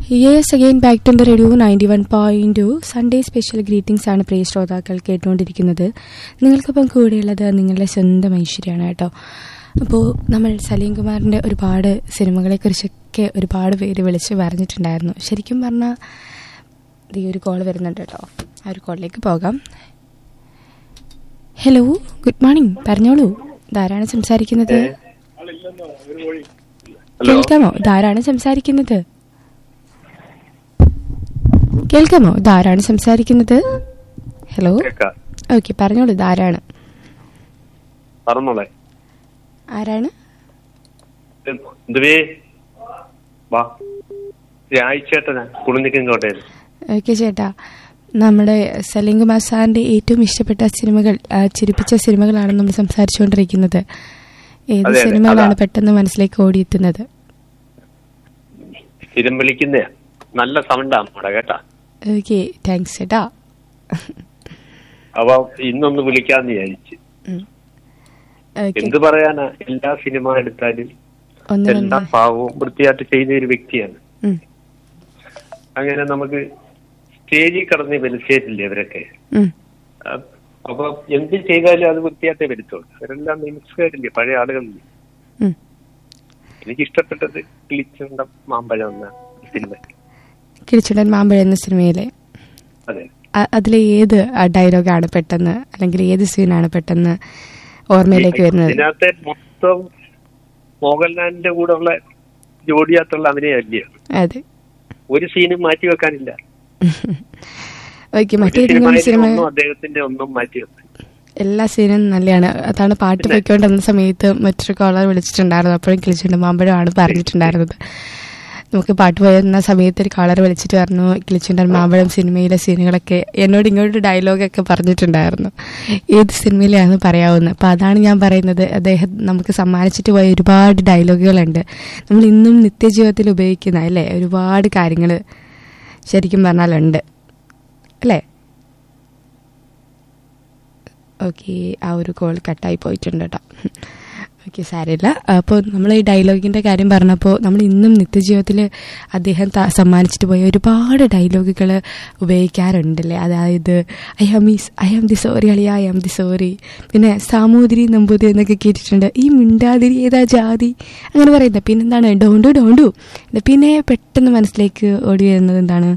Yes again back to the radio ninety one point two Sunday special greetings ആണ് പ്രിയ ശ്രോതാക്കൾ കേട്ടുകൊണ്ടിരിക്കുന്നത് നിങ്ങൾക്കൊപ്പം കൂടെയുള്ളത് നിങ്ങളുടെ സ്വന്തം ഐശ്വര്യമാണ് കേട്ടോ അപ്പോൾ നമ്മൾ സലീം കുമാറിൻ്റെ ഒരുപാട് സിനിമകളെക്കുറിച്ചൊക്കെ ഒരുപാട് പേര് വിളിച്ച് പറഞ്ഞിട്ടുണ്ടായിരുന്നു ശരിക്കും പറഞ്ഞാൽ ഈ ഒരു കോൾ വരുന്നുണ്ട് കേട്ടോ ആ ഒരു കോളിലേക്ക് പോകാം ഹലോ ഗുഡ് മോർണിംഗ് പറഞ്ഞോളൂ ഇതാരാണ് സംസാരിക്കുന്നത് ഹലോ കേൾക്കാമോ ഇതാരാണ് സംസാരിക്കുന്നത് കേൾക്കാമോ ഇതാരാണ് സംസാരിക്കുന്നത് ഹലോ കേക്കാം ഓക്കെ പറഞ്ഞോളൂ ഇതാരാണ് പറഞ്ഞോളെ ആരാണ് എന്തുവേ വാ രാഴ്ചേട്ടനാ കുളിനിക്കും കോട്ടയിൽ ഓക്കെ ചേട്ടാ നമ്മുടെ സലീം കുമാർ സാറിന്റെ ഏറ്റവും ഇഷ്ടപ്പെട്ട സിനിമകൾ ആ, ചിരിപ്പിച്ച സിനിമകളാണ് നമ്മൾ സംസാരിച്ചുകൊണ്ടിരിക്കുന്നത് ഏത് അതെ, അതെ, സിനിമകളാണ് അതാ. പെട്ടെന്ന് മനസ്സിലേക്ക് ഓടിയെത്തുന്നത് സ്ഥിരം വിളിക്കുന്നേ നല്ല സൗണ്ടാ നമ്മുടെ കേട്ടാ ഓക്കെ താങ്ക്സ് ചേട്ടാ അവ ഇന്നൊന്ന് വിളിക്കാന്ന് വിചാരിച്ചു ഓക്കെ എന്ത് പറയാനാ എല്ലാ സിനിമ എടുത്താലും ഒന്ന് എല്ലാ രണ്ട് ഭാവവും വൃത്തിയായിട്ട് ചെയ്യുന്ന ഒരു വ്യക്തിയാണ് ഉം, അങ്ങനെ നമുക്ക് സ്റ്റേജിൽ കടന്ന് വലിച്ചേരില്ലേ അവരൊക്കെ ഉം, ആ, അപ്പൊ എന്ത് ചെയ്താലും അത് വൃത്തിയായിട്ടേ വരുത്തുള്ളൂ അവരെല്ലാം മിനിസ്കാരില്ലേ പഴയ ആളുകളില്ലേ ഉം. എനിക്ക് ഇഷ്ടപ്പെട്ടത് കിളിച്ചുണ്ട മാമ്പഴം എന്ന സിനിമ കിളിച്ചുണ്ടൻ മാമ്പഴ എന്ന സിനിമയിലെ അതെ അ- അതിലെ ഏത് ഡയലോഗാണ് പെട്ടെന്ന് അല്ലെങ്കിൽ ഏത് സീനാണ് പെട്ടെന്ന് ഓർമ്മയിലേക്ക് വരുന്നത് ഇതിനകത്തെ മൊത്തം മോഹൻലാലിന്റെ കൂടെ ഉള്ള ജോഡിയാത്തുള്ള അഭിനയല്ലേ അതെ ഒരു സീനും മാറ്റി വെക്കാനില്ല ഓക്കെ ഒരു മറ്റേതെങ്കിലും സിനിമയിൽ സിനിമ ഒന്നും അദ്ദേഹത്തിന്റെ ഒന്നും മാറ്റി വെക്കാൻ എല്ലാ സീനും നല്ലതാണ് അതാണ് പാട്ട് പൊയ്ക്കൊണ്ടിരുന്ന സമയത്ത് മറ്റൊരു കോളർ വിളിച്ചിട്ടുണ്ടായിരുന്നു അപ്പോഴും കിളിച്ചുണ്ട് മാമ്പഴമാണ് പറഞ്ഞിട്ടുണ്ടായിരുന്നത് നമുക്ക് പാട്ട് പോയിരുന്ന സമയത്ത് ഒരു കോളർ വിളിച്ചിട്ട് പറഞ്ഞു കിളിച്ചുണ്ടൻ മാമ്പഴം സിനിമയിലെ സീനുകളൊക്കെ എന്നോട് ഇങ്ങോട്ട് ഡയലോഗൊക്കെ പറഞ്ഞിട്ടുണ്ടായിരുന്നു ഏത് സിനിമയിലാണെന്ന് പറയാവുന്നത് അപ്പം അതാണ് ഞാൻ പറയുന്നത് അദ്ദേഹം നമുക്ക് സമ്മാനിച്ചിട്ട് പോയ ഒരുപാട് ഡയലോഗുകളുണ്ട് നമ്മൾ ഇന്നും നിത്യജീവിതത്തിൽ ഉപയോഗിക്കുന്ന അല്ലേ ഒരുപാട് കാര്യങ്ങൾ ശരിക്കും പറഞ്ഞാലുണ്ട് അല്ലേ ഓക്കെ ആ ഒരു കോൾ കട്ടായി പോയിട്ടുണ്ട് കേട്ടോ ഓക്കെ സാരമില്ല അപ്പോൾ നമ്മൾ ഈ ഡയലോഗിൻ്റെ കാര്യം പറഞ്ഞപ്പോൾ നമ്മൾ ഇന്നും നിത്യജീവിതത്തിൽ അദ്ദേഹം ത- സമ്മാനിച്ചിട്ട് പോയ ഒരുപാട് ഡയലോഗുകൾ ഉപയോഗിക്കാറുണ്ടല്ലേ അതായത് I am is I am the sorry അളിയ ഐ ആം ദി സോറി പിന്നെ സാമൂതിരി നമ്പൂതിരി എന്നൊക്കെ കേട്ടിട്ടുണ്ട് ഈ മിണ്ടാതിരി ഏതാ ജാതി അങ്ങനെ പറയുന്നത് പിന്നെന്താണ് ഡോണ്ടു ഡോണ്ടു പിന്നെ പെട്ടെന്ന് മനസ്സിലേക്ക് ഓടി വരുന്നത് എന്താണ്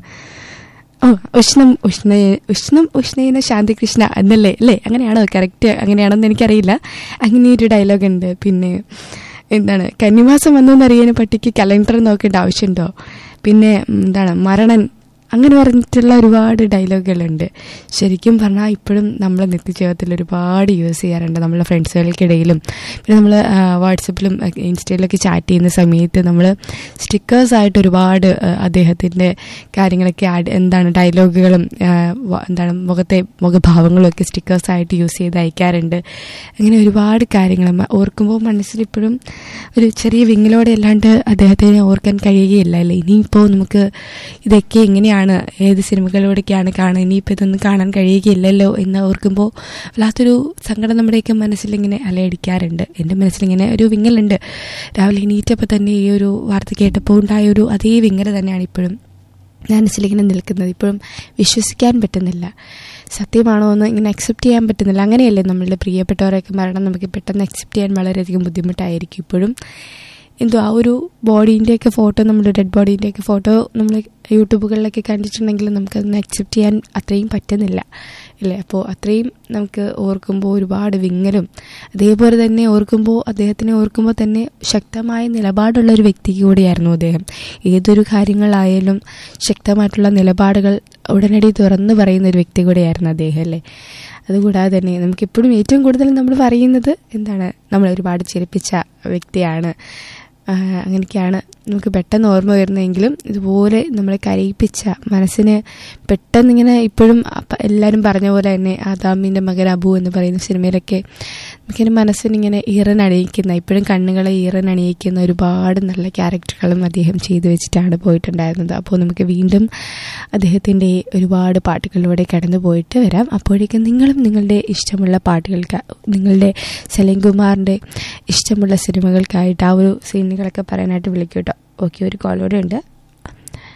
ഓ ഉഷ്ണം ഉഷ്ണ ഉഷ്ണം ഉഷ്ണേന ശാന്തികൃഷ്ണ എന്നല്ലേ അല്ലേ അങ്ങനെയാണോ കറക്റ്റ് അങ്ങനെയാണെന്ന് എനിക്കറിയില്ല അങ്ങനെ ഒരു ഡയലോഗ് ഉണ്ട് പിന്നെ എന്താണ് കന്നിമാസം വന്നറിയാൻ പട്ടിക്ക് കലണ്ടർ നോക്കേണ്ട ആവശ്യമുണ്ടോ പിന്നെ ഉം, എന്താണ് മരണൻ അങ്ങനെ പറഞ്ഞിട്ടുള്ള ഒരുപാട് ഡയലോഗുകളുണ്ട് ശരിക്കും പറഞ്ഞാൽ ഇപ്പോഴും നമ്മൾ നിത്യജീവിതത്തിൽ ഒരുപാട് യൂസ് ചെയ്യാറുണ്ട് നമ്മളെ ഫ്രണ്ട്സുകൾക്കിടയിലും പിന്നെ നമ്മൾ വാട്സപ്പിലും ഇൻസ്റ്റയിലൊക്കെ ചാറ്റ് ചെയ്യുന്ന സമയത്ത് നമ്മൾ സ്റ്റിക്കേഴ്സായിട്ട് ഒരുപാട് അദ്ദേഹത്തിൻ്റെ കാര്യങ്ങളൊക്കെ ആഡ് എന്താണ് ഡയലോഗുകളും ആ, വ- എന്താണ് മുഖത്തെ മുഖഭാവങ്ങളും ഒക്കെ സ്റ്റിക്കേഴ്സായിട്ട് യൂസ് ചെയ്ത് അയക്കാറുണ്ട് അങ്ങനെ ഒരുപാട് കാര്യങ്ങൾ മ- ഓർക്കുമ്പോൾ മനസ്സിലിപ്പോഴും ഒരു ചെറിയ വിങ്ങലോടെ അല്ലാണ്ട് അദ്ദേഹത്തിനെ ഓർക്കാൻ കഴിയുകയില്ല അല്ലേ ഇനിയിപ്പോൾ നമുക്ക് ഇതൊക്കെ എങ്ങനെയാണ് ഏത് സിനിമകളിലൂടെയൊക്കെയാണ് കാണുക ഇനിയിപ്പോൾ ഇതൊന്നും കാണാൻ കഴിയുകയില്ലല്ലോ എന്ന് ഓർക്കുമ്പോൾ വല്ലാത്തൊരു സങ്കടം നമ്മുടെയൊക്കെ മനസ്സിലിങ്ങനെ അലയടിക്കാറുണ്ട് എൻ്റെ മനസ്സിലിങ്ങനെ ഒരു വിങ്ങലുണ്ട് രാവിലെ എണീറ്റപ്പോൾ തന്നെ ഈ ഒരു വാർത്ത കേട്ടപ്പോൾ ഉണ്ടായ ഒരു അതേ വിങ്ങൽ തന്നെയാണ് ഇപ്പോഴും ഞാൻ മനസ്സിലിങ്ങനെ നിൽക്കുന്നത് ഇപ്പോഴും വിശ്വസിക്കാൻ പറ്റുന്നില്ല സത്യമാണോ എന്ന് ഇങ്ങനെ അക്സെപ്റ്റ് ചെയ്യാൻ പറ്റുന്നില്ല അങ്ങനെയല്ലേ നമ്മളുടെ പ്രിയപ്പെട്ടവരൊക്കെ മരണം നമുക്ക് പെട്ടെന്ന് അക്സെപ്റ്റ് ചെയ്യാൻ വളരെയധികം ബുദ്ധിമുട്ടായിരിക്കും ഇപ്പോഴും എന്തോ ആ ഒരു ബോഡീൻ്റെയൊക്കെ ഫോട്ടോ നമ്മുടെ ഡെഡ് ബോഡീൻ്റെയൊക്കെ ഫോട്ടോ നമ്മൾ യൂട്യൂബുകളിലൊക്കെ കണ്ടിട്ടുണ്ടെങ്കിൽ നമുക്കതൊന്ന് അക്സെപ്റ്റ് ചെയ്യാൻ അത്രയും പറ്റുന്നില്ല ഇല്ലേ അപ്പോൾ അത്രയും നമുക്ക് ഓർക്കുമ്പോൾ ഒരുപാട് വിങ്ങലും അതേപോലെ തന്നെ ഓർക്കുമ്പോൾ അദ്ദേഹത്തിനെ ഓർക്കുമ്പോൾ തന്നെ ശക്തമായ നിലപാടുള്ള ഒരു വ്യക്തി കൂടിയായിരുന്നു അദ്ദേഹം ഏതൊരു കാര്യങ്ങളായാലും ശക്തമായിട്ടുള്ള നിലപാടുകൾ ഉടനടി തുറന്നു പറയുന്ന ഒരു വ്യക്തി കൂടിയായിരുന്നു അദ്ദേഹം അല്ലേ അതുകൂടാതെ തന്നെ നമുക്കിപ്പോഴും ഏറ്റവും കൂടുതൽ നമ്മൾ പറയുന്നത് എന്താണ് നമ്മൾ ഒരുപാട് ചിരിപ്പിച്ച വ്യക്തിയാണ് ആ, അങ്ങനെയൊക്കെയാണ് നമുക്ക് പെട്ടെന്ന് ഓർമ്മ വരുന്നതെങ്കിലും ഇതുപോലെ നമ്മളെ കരയിപ്പിച്ച മനസ്സിന് പെട്ടെന്ന് ഇങ്ങനെ ഇപ്പോഴും അപ്പ- എല്ലാവരും പറഞ്ഞ പോലെ തന്നെ ആദാമിൻ്റെ മകൻ അബു എന്ന് പറയുന്ന സിനിമയിലൊക്കെ നമുക്കിങ്ങനെ മനസ്സിനിങ്ങനെ ഈറനണിയിക്കുന്ന ഇപ്പോഴും കണ്ണുകളെ ഈറനണിയിക്കുന്ന ഒരുപാട് നല്ല ക്യാരക്ടറുകളും അദ്ദേഹം ചെയ്തു വെച്ചിട്ടാണ് പോയിട്ടുണ്ടായിരുന്നത് അപ്പോൾ നമുക്ക് വീണ്ടും അദ്ദേഹത്തിൻ്റെ ഒരുപാട് പാട്ടുകളിലൂടെ കടന്നു പോയിട്ട് വരാം അപ്പോഴേക്കും നിങ്ങളും നിങ്ങളുടെ ഇഷ്ടമുള്ള പാട്ടുകൾക്ക് നിങ്ങളുടെ സലീം കുമാറിൻ്റെ ഇഷ്ടമുള്ള സിനിമകൾക്കായിട്ട് ആ ഒരു സീനുകളൊക്കെ പറയാനായിട്ട് വിളിക്കും കേട്ടോ ഓക്കെ ഒരു കോളോടെ ഉണ്ട്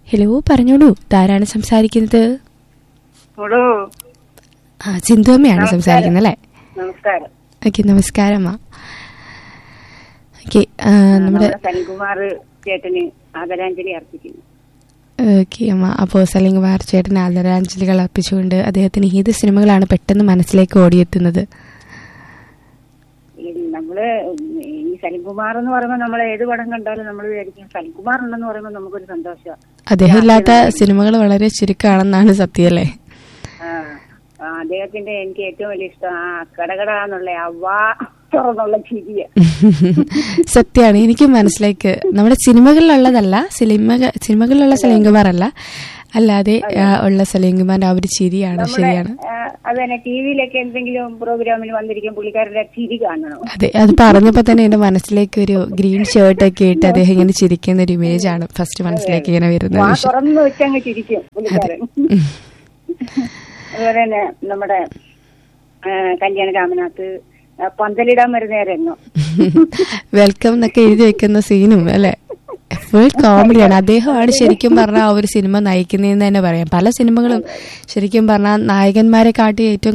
ഹലോ പറഞ്ഞോളൂ ഇതാരാണ് സംസാരിക്കുന്നത് ഹലോ ആ സിന്ധു അമ്മയാണ് നമസ്കാരം. സംസാരിക്കുന്നത് അല്ലേ നമസ്കാരം ഓക്കെ നമസ്കാരം അമ്മ ഓക്കെ നമ്മുടെ നമ്മുടെ സനികുമാർ ചേട്ടന് ആദരാഞ്ജലി അർപ്പിക്കുന്നു ഓക്കെ അമ്മ അപ്പോൾ സലിംഗമാർ ചേട്ടൻ ആദരാഞ്ജലികൾ അർപ്പിച്ചുകൊണ്ട് അദ്ദേഹത്തിന് ഏത് സിനിമകളാണ് പെട്ടെന്ന് മനസ്സിലേക്ക് ഓടിയെത്തുന്നത് ഈ നമ്മള് ഈ സലിംകുമാർ എന്ന് പറയുമ്പോൾ നമ്മൾ ഏത് പടം കണ്ടാലും നമ്മൾ വിചാരിക്കും സലിംകുമാർ ഉണ്ടെന്ന് പറയുമ്പോൾ നമുക്കൊരു സന്തോഷമാണ് അദ്ദേഹം ഇല്ലാത്ത സിനിമകൾ വളരെ ചുരുക്കമാണെന്നാണ് സത്യം അല്ലേ ആ, ആ, അദ്ദേഹത്തിന്റെ എനിക്ക് ഏറ്റവും വലിയ ഇഷ്ടം ആ കടകട എന്നുള്ള ആ വാ തുറന്നുള്ള ചിരിയ സത്യമാണ് എനിക്ക് മനസ്സിലേക്ക് നമ്മുടെ സിനിമകളിലുള്ളതല്ല സിനിമ സിനിമകളിലുള്ള സലീംകുമാർ അല്ല അല്ലാതെ ആ, ഉള്ള സലീംകുമാറിന്റെ ആ ഒരു ചിരിയാണ് ശരിയാണ് ആ, അത് തന്നെ ടി വിയിലൊക്കെ എന്തെങ്കിലും പ്രോഗ്രാമിൽ വന്നിരിക്കും പുള്ളിക്കാരുടെ ചിരി കാണണം അതെ അത് പറഞ്ഞപ്പോ തന്നെ എന്റെ മനസ്സിലേക്ക് ഒരു ഗ്രീൻ ഷർട്ട് ഒക്കെ ഇട്ട് അദ്ദേഹം ഇങ്ങനെ ചിരിക്കുന്ന ഒരു ഇമേജ് ആണ് ഫസ്റ്റ് മനസ്സിലേക്ക് ഇങ്ങനെ വരുന്നത് വാ തുറന്ന് വെച്ചങ്ങ് ചിരിക്കും പുള്ളിക്കാരൻ അതുപോലെ തന്നെ നമ്മുടെ ആ, കല്യാണ രാമനാഥ് ആ, പന്തലിടാൻ വരുന്നേരായിരുന്നു വെൽക്കം എന്നൊക്കെ എഴുതി വെക്കുന്ന സീനും അല്ലെ ഫുൾ കോമഡിയാണ് അദ്ദേഹമാണ് ശരിക്കും പറഞ്ഞാൽ ആ ഒരു സിനിമ നയിക്കുന്നതെന്ന് തന്നെ പറയാം പല സിനിമകളും ശരിക്കും പറഞ്ഞാൽ നായകന്മാരെ കാട്ടി ഏറ്റവും